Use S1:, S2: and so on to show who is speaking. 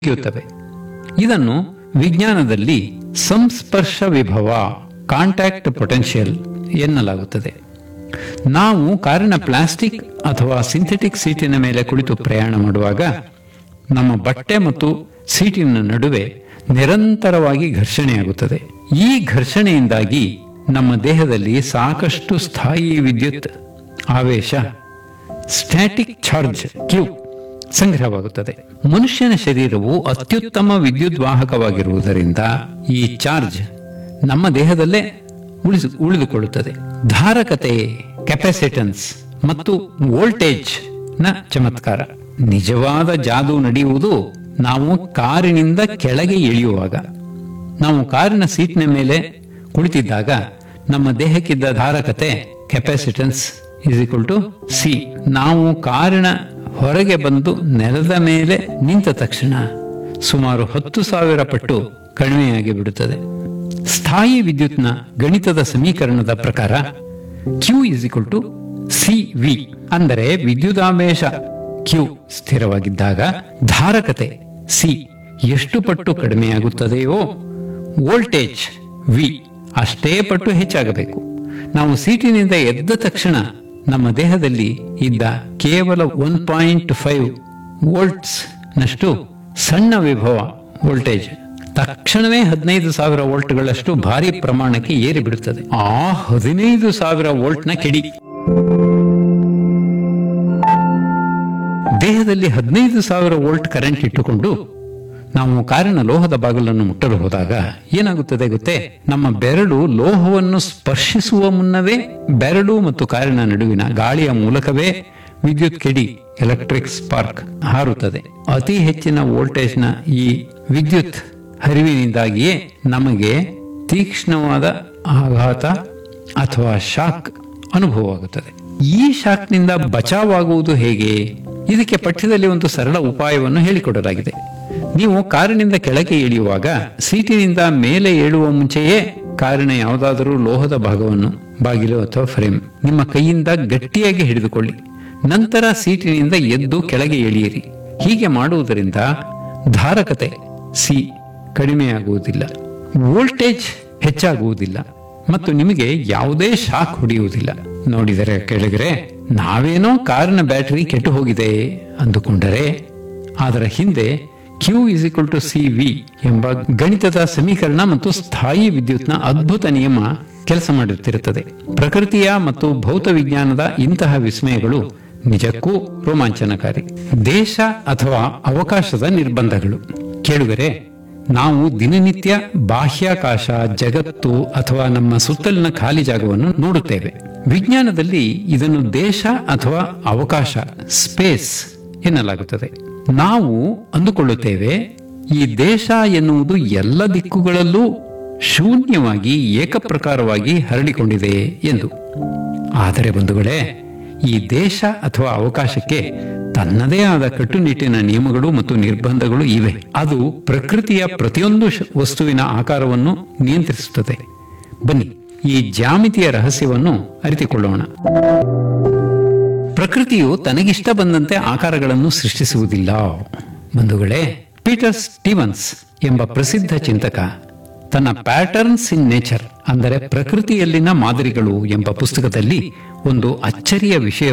S1: ಹಿಗ್ಗುತ್ತವೆ ಇದನ್ನು ವಿಜ್ಞಾನದಲ್ಲಿ ಸಂಸ್ಪರ್ಶ ವಿಭವ contact potential ಎನ್ನಲಾಗುತ್ತದೆ ನಾವು ಕಾರಿನ ಪ್ಲಾಸ್ಟಿಕ್ ಅಥವಾ ಸಿಂಥೆಟಿಕ್ ಸೀಟಿನ ಮೇಲೆ ಕುಳಿತು ಪ್ರಯಾಣ ಮಾಡುವಾಗ ನಮ್ಮ ಬಟ್ಟೆ ಮತ್ತು ಸೀಟಿನ ನಡುವೆ ನಿರಂತರವಾಗಿ ಘರ್ಷಣೆಯಾಗುತ್ತದೆ ಈ ಘರ್ಷಣೆಯಿಂದಾಗಿ ನಮ್ಮ ದೇಹದಲ್ಲಿ ಸಾಕಷ್ಟು ಸ್ಥಾಯಿ ವಿದ್ಯುತ್ ಆವೇಶ ಸ್ಟ್ಯಾಟಿಕ್ ಚಾರ್ಜ್ ಕ್ಯೂ ಸಂಗ್ರಹವಾಗುತ್ತದೆ ಮನುಷ್ಯನ ಶರೀರವು ಅತ್ಯುತ್ತಮ ವಿದ್ಯುತ್ ವಾಹಕವಾಗಿರುವುದರಿಂದ ಈ ಚಾರ್ಜ್ ನಮ್ಮ ದೇಹದಲ್ಲೇ ಉಳಿದು ಉಳಿದುಕೊಳ್ಳುತ್ತದೆ ಧಾರಕತೆ ಕೆಪಾಸಿಟನ್ಸ್ ಮತ್ತು ವೋಲ್ಟೇಜ್ ನ ಚಮತ್ಕಾರ ನಿಜವಾದ ಜಾದು ನಡೆಯುವುದು ನಾವು ಕಾರಿನಿಂದ ಕೆಳಗೆ ಇಳಿಯುವಾಗ ನಾವು ಕಾರಿನ ಸೀಟ್ನ ಮೇಲೆ ಕುಳಿತಿದ್ದಾಗ ನಮ್ಮ ದೇಹಕ್ಕಿದ್ದ ಧಾರಕತೆ capacitance is equal to C ನಾವು ಕಾರಿನ ಹೊರಗೆ ಬಂದು ನೆಲದ ಮೇಲೆ ನಿಂತ ತಕ್ಷಣ ಸುಮಾರು ಹತ್ತು ಸಾವಿರ ಪಟ್ಟು ಕಡಿಮೆಯಾಗಿ ಬಿಡುತ್ತದೆ ಸ್ಥಾಯಿ ವಿದ್ಯುತ್ನ ಗಣಿತದ ಸಮೀಕರಣದ ಪ್ರಕಾರ Q is equal to C V ಅಂದರೆ ವಿದ್ಯುದಾವೇಶ ಕ್ಯೂ ಸ್ಥಿರವಾಗಿದ್ದಾಗ ಧಾರಕತೆ ಸಿ ಎಷ್ಟು ಪಟ್ಟು ಕಡಿಮೆಯಾಗುತ್ತದೆಯೋ ವೋಲ್ಟೇಜ್ ವಿ ಅಷ್ಟೇ ಪಟ್ಟು ಹೆಚ್ಚಾಗಬೇಕು ನಾವು ಸೀಟಿನಿಂದ ಎದ್ದ ತಕ್ಷಣ ನಮ್ಮ ದೇಹದಲ್ಲಿ ಇದ್ದ ಕೇವಲ ಒನ್ ಪಾಯಿಂಟ್ ಫೈವ್ ವೋಲ್ಟ್ಸ್ ನಷ್ಟು ಸಣ್ಣ ವಿಭವ ವೋಲ್ಟೇಜ್ ತಕ್ಷಣವೇ ಹದಿನೈದು ಸಾವಿರ ವೋಲ್ಟ್ಗಳಷ್ಟು ಭಾರಿ ಪ್ರಮಾಣಕ್ಕೆ ಏರಿ ಬಿಡುತ್ತದೆ ಆ ಹದಿನೈದು ಸಾವಿರ ವೋಲ್ಟ್ನ ಕೆಡಿ ದೇಹದಲ್ಲಿ ಹದಿನೈದು ಸಾವಿರ ವೋಲ್ಟ್ ಕರೆಂಟ್ ಇಟ್ಟುಕೊಂಡು ನಾವು ಕಾರಿನ ಲೋಹದ ಬಾಗಿಲನ್ನು ಮುಟ್ಟಲು ಹೋದಾಗ ಏನಾಗುತ್ತದೆ ಗೊತ್ತೇ ನಮ್ಮ ಬೆರಳು ಲೋಹವನ್ನು ಸ್ಪರ್ಶಿಸುವ ಮುನ್ನವೇ ಬೆರಳು ಮತ್ತು ಕಾರಿನ ನಡುವಿನ ಗಾಳಿಯ ಮೂಲಕವೇ ವಿದ್ಯುತ್ ಕೆಡಿ ಎಲೆಕ್ಟ್ರಿಕ್ ಸ್ಪಾರ್ಕ್ ಹಾರುತ್ತದೆ ಅತಿ ಹೆಚ್ಚಿನ ವೋಲ್ಟೇಜ್ನ ಈ ವಿದ್ಯುತ್ ಹರಿವಿನಿಂದಾಗಿಯೇ ನಮಗೆ ತೀಕ್ಷ್ಣವಾದ ಆಘಾತ ಅಥವಾ ಶಾಕ್ ಅನುಭವವಾಗುತ್ತದೆ ಈ ಶಾಕ್ನಿಂದ ಬಚಾವಾಗುವುದು ಹೇಗೆ ಇದಕ್ಕೆ ಪಠ್ಯದಲ್ಲಿ ಒಂದು ಸರಳ ಉಪಾಯವನ್ನು ಹೇಳಿಕೊಡಲಾಗಿದೆ ನೀವು ಕಾರಿನಿಂದ ಕೆಳಗೆ ಇಳಿಯುವಾಗ ಸೀಟಿನಿಂದ ಮೇಲೆ ಏಳುವ ಮುಂಚೆಯೇ ಕಾರಿನ ಯಾವುದಾದರೂ ಲೋಹದ ಭಾಗವನ್ನು ಬಾಗಿಲು ಅಥವಾ ಫ್ರೇಮ್ ನಿಮ್ಮ ಕೈಯಿಂದ ಗಟ್ಟಿಯಾಗಿ ಹಿಡಿದುಕೊಳ್ಳಿ ನಂತರ ಸೀಟಿನಿಂದ ಎದ್ದು ಕೆಳಗೆ ಇಳಿಯಿರಿ ಹೀಗೆ ಮಾಡುವುದರಿಂದ ಧಾರಕತೆ ಸಿ ಕಡಿಮೆಯಾಗುವುದಿಲ್ಲ ವೋಲ್ಟೇಜ್ ಹೆಚ್ಚಾಗುವುದಿಲ್ಲ ಮತ್ತು ನಿಮಗೆ ಯಾವುದೇ ಶಾಕ್ ಹೊಡೆಯುವುದಿಲ್ಲ ನೋಡಿದರೆ ಕೆಳಗರೆ ನಾವೇನೋ ಕಾರಿನ ಬ್ಯಾಟರಿ ಕೆಟ್ಟು ಹೋಗಿದೆ ಅಂದುಕೊಂಡರೆ ಅದರ ಹಿಂದೆ Q is equal to C V ಎಂಬ ಗಣಿತದ ಸಮೀಕರಣ ಮತ್ತು ಸ್ಥಾಯಿ ವಿದ್ಯುತ್ನ ಅದ್ಭುತ ನಿಯಮ ಕೆಲಸ ಮಾಡುತ್ತಿರುತ್ತದೆ ಪ್ರಕೃತಿಯ ಮತ್ತು ಭೌತ ವಿಜ್ಞಾನದ ಇಂತಹ ವಿಸ್ಮಯಗಳು ನಿಜಕ್ಕೂ ರೋಮಾಂಚನಕಾರಿ ದೇಶ ಅಥವಾ ಅವಕಾಶದ ನಿರ್ಬಂಧಗಳು ಕೇಳುಗರೆ ನಾವು ದಿನನಿತ್ಯ ಬಾಹ್ಯಾಕಾಶ ಜಗತ್ತು ಅಥವಾ ನಮ್ಮ ಸುತ್ತಲಿನ ಖಾಲಿ ಜಾಗವನ್ನು ನೋಡುತ್ತೇವೆ ವಿಜ್ಞಾನದಲ್ಲಿ ಇದನ್ನು ದೇಶ ಅಥವಾ ಅವಕಾಶ ಸ್ಪೇಸ್ ಎನ್ನಲಾಗುತ್ತದೆ ನಾವು ಅಂದುಕೊಳ್ಳುತ್ತೇವೆ ಈ ದೇಶ ಎನ್ನುವುದು ಎಲ್ಲ ದಿಕ್ಕುಗಳಲ್ಲೂ ಶೂನ್ಯವಾಗಿ ಏಕಪ್ರಕಾರವಾಗಿ ಹರಡಿಕೊಂಡಿದೆ ಎಂದು ಆದರೆ ಬಂಧುಗಳೇ ಈ ದೇಶ ಅಥವಾ ಅವಕಾಶಕ್ಕೆ ತನ್ನದೇ ಆದ ಕಟ್ಟುನಿಟ್ಟಿನ ನಿಯಮಗಳು ಮತ್ತು ನಿರ್ಬಂಧಗಳು ಇವೆ ಅದು ಪ್ರಕೃತಿಯ ಪ್ರತಿಯೊಂದು ಶ- ವಸ್ತುವಿನ ಆಕಾರವನ್ನು ನಿಯಂತ್ರಿಸುತ್ತದೆ ಬನ್ನಿ ಈ ಜಾಮಿತಿಯ ರಹಸ್ಯವನ್ನು ಅರಿತುಕೊಳ್ಳೋಣ ಪ್ರಕೃತಿಯು ತನಗಿಷ್ಟ ಬಂದಂತೆ ಆಕಾರಗಳನ್ನು ಸೃಷ್ಟಿಸುವುದಿಲ್ಲ ಬಂಧುಗಳೇ ಪೀಟರ್ ಸ್ಟೀವನ್ಸ್ ಎಂಬ ಪ್ರಸಿದ್ಧ ಚಿಂತಕ ತನ್ನ ಪ್ಯಾಟರ್ನ್ಸ್ ಇನ್ ನೇಚರ್ ಅಂದರೆ ಪ್ರಕೃತಿಯಲ್ಲಿನ ಮಾದರಿಗಳು ಎಂಬ ಪುಸ್ತಕದಲ್ಲಿ ಒಂದು ಅಚ್ಚರಿಯ ವಿಷಯ